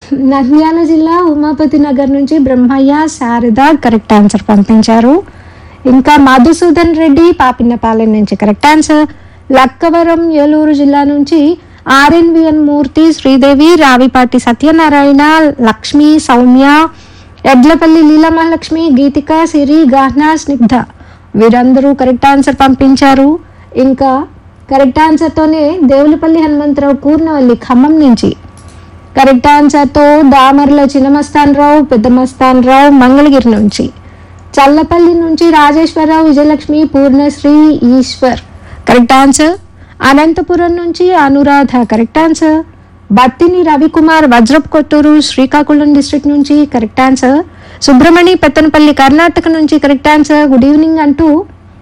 నంద్యాల జిల్లా ఉమాపతి నగర్ నుంచి Brahmaiah Sharada correct answer పంపించారు ఇంకా మధుసూదన్ రెడ్డి పాపిన్నపాలెం నుంచి కరెక్ట్ ఆన్సర్ లక్కవరం ఏలూరు జిల్లా నుంచి ఆర్ఎన్విఎన్ మూర్తి శ్రీదేవి రావిపాటి సత్యనారాయణ లక్ష్మి సౌమ్య ఎడ్లపల్లి లీలమహాలక్ష్మి గీతిక సిరి గాహ్నా స్నిగ్ధ వీరందరూ కరెక్ట్ ఆన్సర్ పంపించారు ఇంకా కరెక్ట్ ఆన్సర్తోనే దేవులపల్లి హనుమంతరావు కూర్నవల్లి ఖమ్మం నుంచి కరెక్ట్ ఆన్సర్తో దామర్ల చిన్నమస్తాన్ రావు పెద్దమస్తాన్ రావు మంగళగిరి నుంచి చల్లపల్లి నుంచి రాజేశ్వరరావు విజయలక్ష్మి పూర్ణశ్రీ ఈశ్వర్ కరెక్ట్ ఆన్సర్ అనంతపురం నుంచి Anuradha correct answer Battini Ravikumar Vajrap Kotturu Srikakulam district నుంచి కరెక్ట్ ఆన్సర్ సుబ్రమణి పెత్తనపల్లి కర్ణాటక నుంచి కరెక్ట్ ఆన్సర్ గుడ్ ఈవినింగ్ అంటూ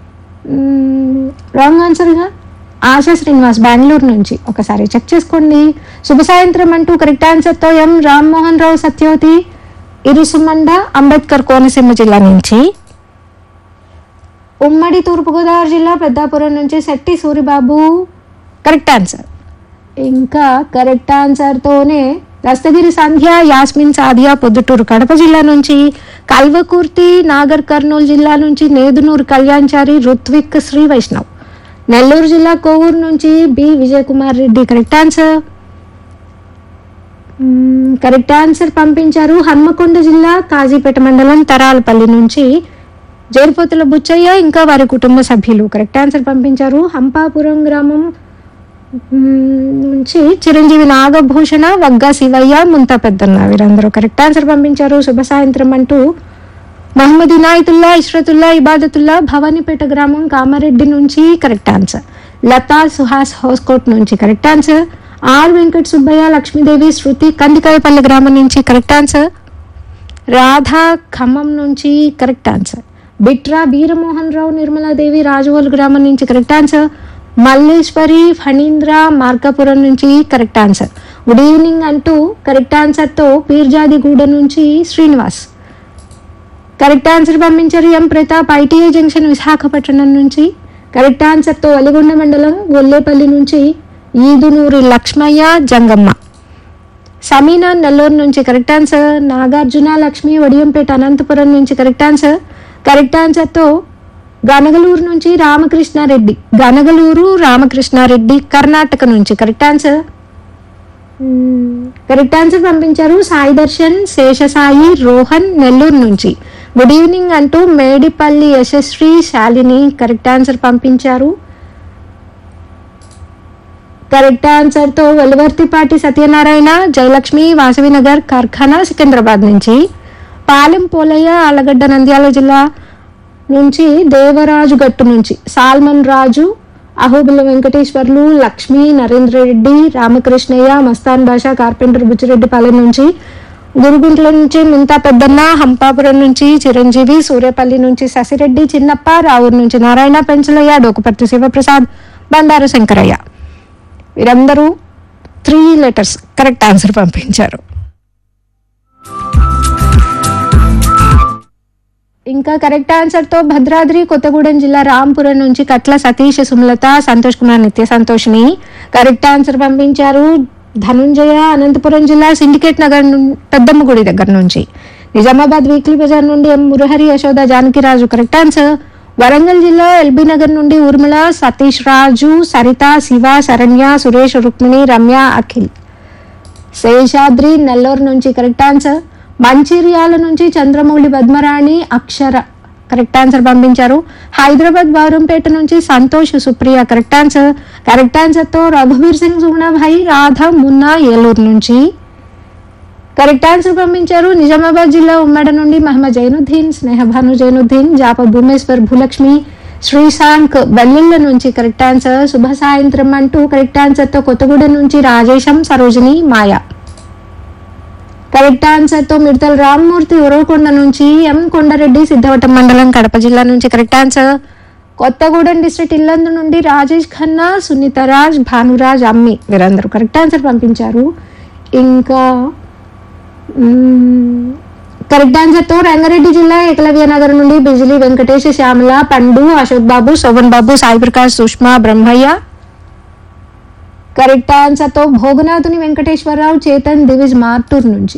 రాంగ్ ఆన్సర్గా ఆశా శ్రీనివాస్ బెంగళూరు నుంచి ఒకసారి చెక్ చేసుకోండి శుభ సాయంత్రం అంటూ కరెక్ట్ ఆన్సర్తో ఎం రామ్మోహన్ రావు సత్యవతి ఇరుసుమండ అంబేద్కర్ కోనసీమ జిల్లా నుంచి ఉమ్మడి తూర్పుగోదావరి జిల్లా పెద్దాపురం నుంచి శెట్టి సూరిబాబు కరెక్ట్ ఆన్సర్ ఇంకా కరెక్ట్ ఆన్సర్తోనే దస్తగిరి సంధ్య యాస్మిన్ సాదియా పొద్దుటూరు కడప జిల్లా నుంచి కల్వకుర్తి నాగర్ కర్నూలు జిల్లా నుంచి నేదునూరు కళ్యాణ్చారి రుత్విక్ శ్రీ వైష్ణవ్ నెల్లూరు జిల్లా కోవూరు నుంచి B Vijay Kumar Reddy correct answer మ్మ్, కరెక్ట్ ఆన్సర్ పంపించారు హన్మకొండ జిల్లా కాజీపేట మండలం తరాలపల్లి నుంచి జేరుపోతుల బుచ్చయ్య ఇంకా వారి కుటుంబ సభ్యులు కరెక్ట్ ఆన్సర్ పంపించారు హంపాపురం గ్రామం మ్మ్, నుంచి చిరంజీవి నాగభూషణ వగ్గా శివయ్య ముంతా పెద్దన్న వీరందరూ కరెక్ట్ ఆన్సర్ పంపించారు శుభ సాయంత్రం అంటూ మహమ్మద్ ఇనాయతుల్లా ఇష్రతుల్లా ఇబాదతుల్లా భవానీపేట గ్రామం కామారెడ్డి నుంచి కరెక్ట్ ఆన్సర్ లతా సుహాస్ హౌస్కోట్ నుంచి correct answer R Venkata Subbaiah Lakshmidevi Shruthi Kandikayapalli గ్రామం నుంచి కరెక్ట్ ఆన్సర్ రాధా ఖమ్మం నుంచి కరెక్ట్ ఆన్సర్ బిట్రా వీరమోహన్ రావు నిర్మలాదేవి రాజవోలు గ్రామం నుంచి కరెక్ట్ ఆన్సర్ మల్లేశ్వరి ఫణీంద్ర మార్కాపురం నుంచి కరెక్ట్ ఆన్సర్ గుడ్ ఈవినింగ్ అంటూ కరెక్ట్ ఆన్సర్తో పీర్జాదిగూడ నుంచి శ్రీనివాస్ కరెక్ట్ ఆన్సర్ పంపించారు M Pratap ITI junction Visakhapatnam నుంచి కరెక్ట్ ఆన్సర్తో వలిగొండ మండలం గొల్లేపల్లి నుంచి ఈదునూరి లక్ష్మయ్య జంగమ్మ సమీనా నెల్లూరు నుంచి కరెక్ట్ ఆన్సర్ నాగార్జున లక్ష్మి వడియంపేట అనంతపురం నుంచి కరెక్ట్ ఆన్సర్ కరెక్ట్ ఆన్సర్తో గనగలూరు నుంచి రామకృష్ణారెడ్డి గనగలూరు రామకృష్ణారెడ్డి కర్ణాటక నుంచి కరెక్ట్ ఆన్సర్ మ్మ్. కరెక్ట్ ఆన్సర్ పంపించారు సాయి దర్శన్ శేషసాయి రోహన్ నెల్లూరు నుంచి గుడ్ ఈవినింగ్ అంటూ మేడిపల్లి యశస్వి శాలిని కరెక్ట్ ఆన్సర్ పంపించారు కరెక్ట్ ఆన్సర్తో వెలువర్తిపాటి సత్యనారాయణ జయలక్ష్మి వాసవినగర్ కార్ఖానా సికింద్రాబాద్ నుంచి పాలెం పోలయ్య ఆలగడ్డ నంద్యాల జిల్లా నుంచి దేవరాజు గట్టు నుంచి సాల్మన్ రాజు అహోబిల్ల వెంకటేశ్వర్లు లక్ష్మి నరేంద్ర రెడ్డి రామకృష్ణయ్య మస్తాన్ బాషా కార్పెంటర్ బుచ్చిరెడ్డిపాలెం నుంచి గురుగుంట్ల నుంచి మింతా పెద్దన్న హంపాపురం నుంచి చిరంజీవి సూర్యపల్లి నుంచి శశిరెడ్డి చిన్నప్ప రావూరు నుంచి నారాయణ పెంచలయ్య డోకుపర్తి శివప్రసాద్ బండారు శంకరయ్య వీరందరూ త్రీ లెటర్స్ కరెక్ట్ ఆన్సర్ పంపించారు ఇంకా కరెక్ట్ ఆన్సర్ తో భద్రాద్రి కొత్తగూడెం జిల్లా రాంపురం నుంచి కట్ల సతీష్ సుమలత సంతోష్ కుమార్ నిత్య సంతోష్ని కరెక్ట్ ఆన్సర్ పంపించారు ధనుంజయ అనంతపురం జిల్లా సిండికేట్ నగర్ నుం- పెద్దమ్మ గుడి దగ్గర నుంచి నిజామాబాద్ వీక్లీ బజార్ నుండి M Murahari Yashoda Janakiraju correct answer Warangal జిల్లా ఎల్బీ నగర్ నుండి ఊర్మిళ సతీష్ రాజు సరిత శివ శరణ్య సురేష్ రుక్మిణి రమ్య అఖిల్ శేషాద్రి నెల్లూరు నుంచి కరెక్ట్ ఆన్సర్ మంచిర్యాల నుంచి చంద్రమౌళి పద్మరాణి అక్షర కరెక్ట్ ఆన్సర్ పంపించారు హైదరాబాద్ బారంపేట నుంచి Santosh Supriya correct answer correct ఆన్సర్తో రఘువీర్ సింగ్ సుగుణాభాయ్ రాధ మున్నా ఏలూరు నుంచి కరెక్ట్ ఆన్సర్ పంపించారు నిజామాబాద్ జిల్లా ఉమ్మడి నుండి మహమ్మద్ జైనుద్దీన్ స్నేహభాను జైనుద్దీన్ జాప భూమేశ్వర్ భూలక్ష్మి శ్రీశాంక్ వెల్లుళ్ళ నుంచి కరెక్ట్ ఆన్సర్ శుభ సాయంత్రం అంటూ కరెక్ట్ ఆన్సర్తో కొత్తగూడెం నుంచి రాజేశం సరోజిని మాయా కరెక్ట్ ఆన్సర్తో మిడతల రామ్మూర్తి ఉరవకొండ నుంచి ఎం కొండారెడ్డి సిద్ధవటం మండలం కడప జిల్లా నుంచి correct answer Kothagudem district Yellandu నుండి రాజేష్ ఖన్నా సునీతరాజ్ భానురాజ్ అమ్మి వీరందరూ కరెక్ట్ ఆన్సర్ పంపించారు ఇంకా మ్మ్, కరెక్ట్ ఆన్సర్తో రంగారెడ్డి జిల్లా ఏకలవ్య నగర్ నుండి బిజిలీ వెంకటేష్ శ్యామల పండు అశోక్ బాబు శోభన్ బాబు సాయి ప్రకాష్ సుష్మా బ్రహ్మయ్య కరెక్ట్ ఆన్సర్తో భోగనాథుని వెంకటేశ్వరరావు చేతన్ దివిజ్ మార్టూర్ నుంచి